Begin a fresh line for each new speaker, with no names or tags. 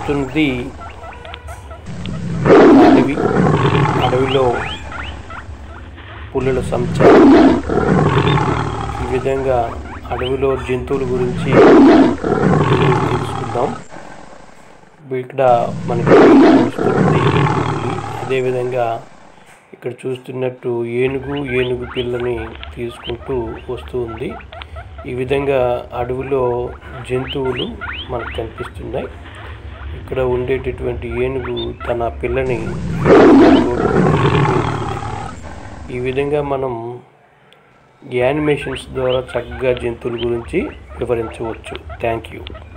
చూస్తున్నది అడవి అడవిలో పులుల సంచారం ఈ విధంగా అడవిలో జంతువుల గురించి తెలుసుకుందాం ఇక్కడ మనకి చూస్తున్నది పులి అదేవిధంగా ఇక్కడ చూస్తున్నట్టు ఏనుగు ఏనుగు పిల్లని తీసుకుంటూ వస్తూ ఉంది ఈ విధంగా అడవిలో జంతువులు మనకు కనిపిస్తున్నాయి ఇక్కడ ఉండేటటువంటి ఏనుగు తన పిల్లని ఈ విధంగా మనం యానిమేషన్స్ ద్వారా చక్కగా జంతువుల గురించి వివరించవచ్చు థ్యాంక్ యూ